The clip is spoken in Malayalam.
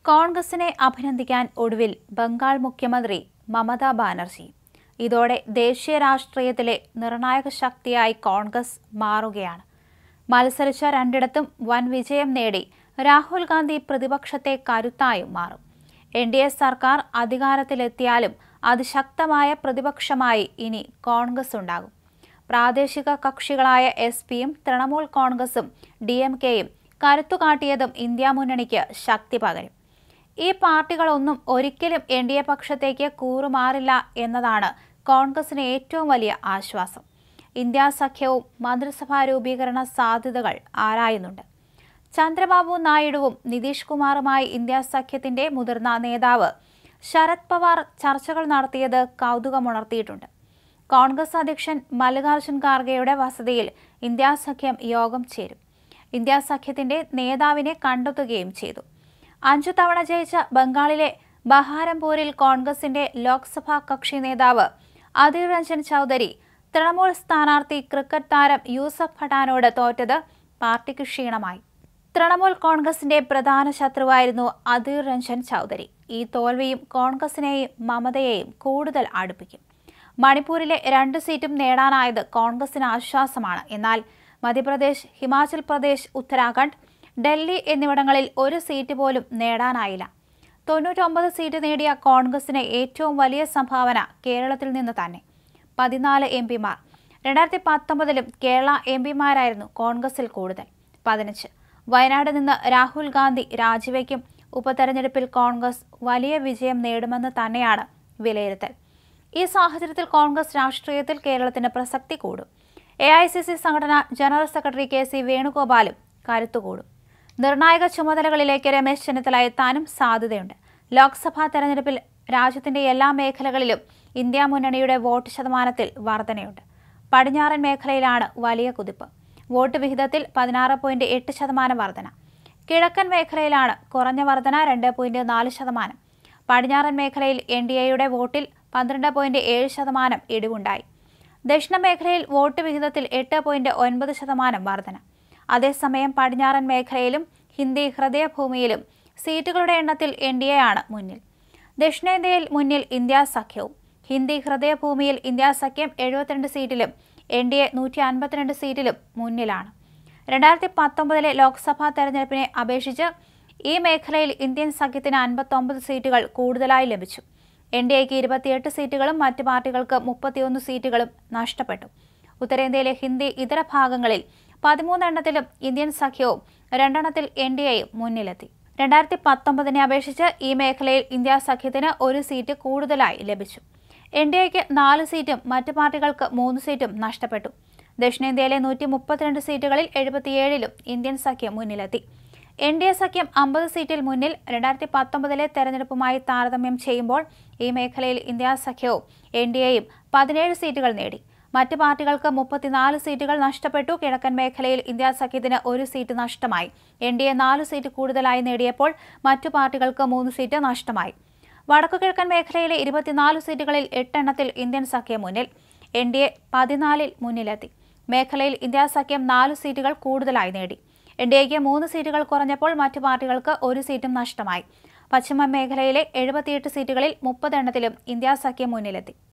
കോൺഗ്രസിനെ അഭിനന്ദിക്കാൻ ഒടുവിൽ ബംഗാൾ മുഖ്യമന്ത്രി മമതാ ബാനർജി ഇതോടെ ദേശീയ രാഷ്ട്രീയത്തിലെ നിർണായക ശക്തിയായി കോൺഗ്രസ് മാറുകയാണ് മത്സരിച്ച രണ്ടിടത്തും വൻ വിജയം നേടി രാഹുൽ ഗാന്ധി പ്രതിപക്ഷത്തെ കരുത്തായും മാറും എൻ ഡി എ സർക്കാർ അധികാരത്തിലെത്തിയാലും അതിശക്തമായ പ്രതിപക്ഷമായി ഇനി കോൺഗ്രസ് ഉണ്ടാകും പ്രാദേശിക കക്ഷികളായ എസ് പിയും തൃണമൂൽ കോൺഗ്രസും ഡി എം കെയും കരുത്തുകാട്ടിയതും ഇന്ത്യ മുന്നണിക്ക് ശക്തി പകരും ഈ പാർട്ടികളൊന്നും ഒരിക്കലും എൻ ഡി എ പക്ഷത്തേക്ക് കൂറുമാറില്ല എന്നതാണ് കോൺഗ്രസിന് ഏറ്റവും വലിയ ആശ്വാസം ഇന്ത്യ സഖ്യവും മന്ത്രിസഭാ രൂപീകരണ സാധ്യതകൾ ആരായുന്നുണ്ട് ചന്ദ്രബാബു നായിഡുവും നിതീഷ് കുമാറുമായി ഇന്ത്യ സഖ്യത്തിന്റെ മുതിർന്ന നേതാവ് ശരത് പവാർ ചർച്ചകൾ നടത്തിയത് കൗതുകമുണർത്തിയിട്ടുണ്ട് കോൺഗ്രസ് അധ്യക്ഷൻ മല്ലികാർജ്ജുൻ ഖാർഗെയുടെ വസതിയിൽ ഇന്ത്യ സഖ്യം യോഗം ചേരും ഇന്ത്യ സഖ്യത്തിന്റെ നേതാവിനെ കണ്ടെത്തുകയും ചെയ്തു അഞ്ചു തവണ ജയിച്ച ബംഗാളിലെ ബഹാരംപൂരിൽ കോൺഗ്രസിന്റെ ലോക്സഭാ കക്ഷി നേതാവ് അധീർ രഞ്ജൻ ചൌധരി തൃണമൂൽ സ്ഥാനാർത്ഥി ക്രിക്കറ്റ് താരം യൂസഫ് പഠാനോട് തോറ്റത് പാർട്ടിക്ക് ക്ഷീണമായി തൃണമൂൽ കോൺഗ്രസിന്റെ പ്രധാന ശത്രുവായിരുന്നു അധീർ രഞ്ജൻ ചൌധരി ഈ തോൽവിയും കോൺഗ്രസിനെയും മമതയെയും കൂടുതൽ അടുപ്പിക്കും മണിപ്പൂരിലെ രണ്ട് സീറ്റും നേടാനായത് കോൺഗ്രസിന് ആശ്വാസമാണ് എന്നാൽ മധ്യപ്രദേശ് ഹിമാചൽ പ്രദേശ് ഉത്തരാഖണ്ഡ് ഡൽഹി എന്നിവിടങ്ങളിൽ ഒരു സീറ്റ് പോലും നേടാനായില്ല തൊണ്ണൂറ്റൊമ്പത് സീറ്റ് നേടിയ കോൺഗ്രസിന് ഏറ്റവും വലിയ സംഭാവന കേരളത്തിൽ നിന്ന് തന്നെ പതിനാല് എം പിമാർ രണ്ടായിരത്തി പത്തൊമ്പതിലും കേരള എം പിമാരായിരുന്നു കോൺഗ്രസിൽ കൂടുതൽ പതിനഞ്ച് വയനാട് നിന്ന് രാഹുൽ ഗാന്ധി രാജിവെക്കും ഉപതെരഞ്ഞെടുപ്പിൽ കോൺഗ്രസ് വലിയ വിജയം നേടുമെന്ന് തന്നെയാണ് വിലയിരുത്തൽ ഈ സാഹചര്യത്തിൽ കോൺഗ്രസ് രാഷ്ട്രീയത്തിൽ കേരളത്തിന് പ്രസക്തി കൂടും എ ഐ സി സി സംഘടന ജനറൽ സെക്രട്ടറി കെ സി വേണുഗോപാലും കരുത്തുകൂടും നിർണായക ചുമതലകളിലേക്ക് രമേശ് ചെന്നിത്തല എത്താനും സാധ്യതയുണ്ട് ലോക്സഭാ തെരഞ്ഞെടുപ്പിൽ രാജ്യത്തിന്റെ എല്ലാ മേഖലകളിലും ഇന്ത്യ മുന്നണിയുടെ വോട്ട് ശതമാനത്തിൽ വർധനയുണ്ട് പടിഞ്ഞാറൻ മേഖലയിലാണ് വലിയ കുതിപ്പ് വോട്ട് വിഹിതത്തിൽ പതിനാറ് പോയിന്റ് എട്ട് ശതമാനം വർധന കിഴക്കൻ മേഖലയിലാണ് കുറഞ്ഞ വർധന രണ്ട് പോയിന്റ് നാല് ശതമാനം പടിഞ്ഞാറൻ മേഖലയിൽ എൻ ഡി എയുടെ വോട്ടിൽ പന്ത്രണ്ട് പോയിന്റ് ഏഴ് ശതമാനം ഇടിവുണ്ടായി ദക്ഷിണ മേഖലയിൽ വോട്ട് വിഹിതത്തിൽ എട്ട് പോയിന്റ് ഒൻപത് ശതമാനം വർധന അതേസമയം പടിഞ്ഞാറൻ മേഖലയിലും ഹിന്ദി ഹൃദയഭൂമിയിലും സീറ്റുകളുടെ എണ്ണത്തിൽ എൻ ഡി എ ആണ് മുന്നിൽ ദക്ഷിണേന്ത്യയിൽ മുന്നിൽ ഇന്ത്യ സഖ്യവും ഹിന്ദി ഹൃദയഭൂമിയിൽ ഇന്ത്യ സഖ്യം എഴുപത്തിരണ്ട് സീറ്റിലും എൻ ഡി എ നൂറ്റി അൻപത്തിരണ്ട് സീറ്റിലും മുന്നിലാണ് രണ്ടായിരത്തി പത്തൊമ്പതിലെ ലോക്സഭാ തെരഞ്ഞെടുപ്പിനെ അപേക്ഷിച്ച് ഈ മേഖലയിൽ ഇന്ത്യൻ സഖ്യത്തിന് അൻപത്തൊമ്പത് സീറ്റുകൾ കൂടുതലായി ലഭിച്ചു എൻ ഡി എക്ക് ഇരുപത്തിയെട്ട് സീറ്റുകളും മറ്റ് പാർട്ടികൾക്ക് മുപ്പത്തിയൊന്ന് സീറ്റുകളും നഷ്ടപ്പെട്ടു ഉത്തരേന്ത്യയിലെ ഹിന്ദി ഇതര ഭാഗങ്ങളിൽ പതിമൂന്നെണ്ണത്തിലും ഇന്ത്യൻ സഖ്യവും രണ്ടെണ്ണത്തിൽ എൻ ഡി എയും മുന്നിലെത്തി രണ്ടായിരത്തി പത്തൊമ്പതിനെ അപേക്ഷിച്ച് ഈ മേഖലയിൽ ഇന്ത്യ സഖ്യത്തിന് ഒരു സീറ്റ് കൂടുതലായി ലഭിച്ചു എൻ ഡി എക്ക് നാല് സീറ്റും മറ്റ് പാർട്ടികൾക്ക് മൂന്ന് സീറ്റും നഷ്ടപ്പെട്ടു ദക്ഷിണേന്ത്യയിലെ നൂറ്റി മുപ്പത്തിരണ്ട് സീറ്റുകളിൽ എഴുപത്തിയേഴിലും ഇന്ത്യൻ സഖ്യം മുന്നിലെത്തി എൻ ഡി എ സഖ്യം അമ്പത് സീറ്റിൽ മുന്നിൽ രണ്ടായിരത്തി പത്തൊമ്പതിലെ തെരഞ്ഞെടുപ്പുമായി താരതമ്യം ചെയ്യുമ്പോൾ ഈ മേഖലയിൽ ഇന്ത്യ സഖ്യവും എൻ ഡി എയും പതിനേഴ് സീറ്റുകൾ നേടി മറ്റ് പാർട്ടികൾക്ക് മുപ്പത്തിനാല് സീറ്റുകൾ നഷ്ടപ്പെട്ടു കിഴക്കൻ മേഖലയിൽ ഇന്ത്യ സഖ്യത്തിന് ഒരു സീറ്റ് നഷ്ടമായി എൻ ഡി എ നാല് സീറ്റ് കൂടുതലായി നേടിയപ്പോൾ മറ്റു പാർട്ടികൾക്ക് മൂന്ന് സീറ്റ് നഷ്ടമായി വടക്കുകിഴക്കൻ മേഖലയിലെ ഇരുപത്തിനാല് സീറ്റുകളിൽ എട്ടെണ്ണത്തിൽ ഇന്ത്യൻ സഖ്യം മുന്നിൽ എൻ ഡി എ പതിനാലിൽ മുന്നിലെത്തി മേഖലയിൽ ഇന്ത്യ സഖ്യം നാല് സീറ്റുകൾ കൂടുതലായി നേടി എൻ ഡി എക്ക് മൂന്ന് സീറ്റുകൾ കുറഞ്ഞപ്പോൾ മറ്റു പാർട്ടികൾക്ക് ഒരു സീറ്റും നഷ്ടമായി പശ്ചിമ മേഖലയിലെ എഴുപത്തിയെട്ട് സീറ്റുകളിൽ മുപ്പതെണ്ണത്തിലും ഇന്ത്യ സഖ്യം മുന്നിലെത്തി